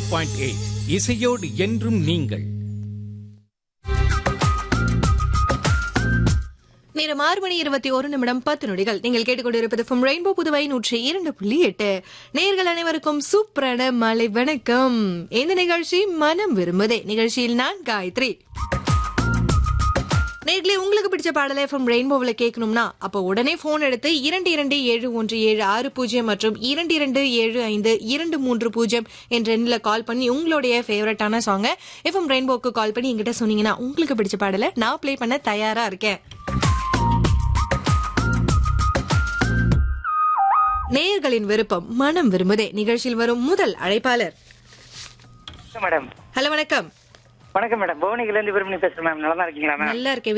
point eight இசையோடு என்றும் நீங்கள் நேரம் ஆறு மணி இருபத்தி ஒரு நிமிடம் பத்து நொடிகள் நீங்கள் கேட்டுக்கொண்டிருப்பது ஃப்ரம் ரெயின்போ புதுவை நூற்றி இரண்டு புள்ளி எட்டு நேர்கள் அனைவருக்கும் சூப்பரான மாலை வணக்கம் இந்த நிகழ்ச்சி மனம் விரும்புதே நிகழ்ச்சியில் நான் காயத்ரி நேர்களே உங்களுக்கு பிடிச்ச பாடலை ஃப்ரம் ரெயின்போவில் கேட்கணும்னா அப்போ உடனே போன் எடுத்து இரண்டு இரண்டு ஏழு ஒன்று ஏழு ஆறு பூஜ்ஜியம் மற்றும் இரண்டு இரண்டு ஏழு ஐந்து இரண்டு மூன்று பூஜ்ஜியம் என்ற எண்ணில் கால் பண்ணி உங்களுடைய ஃபேவரட்டான சாங்கை எஃப்எம் ரெயின்போக்கு கால் பண்ணி எங்கிட்ட சொன்னீங்கன்னா உங்களுக்கு பிடிச்ச பாடலை நான் ப்ளே பண்ண தயாரா இருக்கேன் நேயர்களின் விருப்பம் மனம் விரும்புதே நிகழ்ச்சியில் வரும் முதல் அழைப்பாளர் வணக்கம் மேடம் ஹலோ வணக்கம் வணக்கம் மேடம் புவனிகில இருந்து விரும்பி பேசுறேன் மேம் நல்லா இருக்கீங்களா மேம் நல்லா இருக்கேன்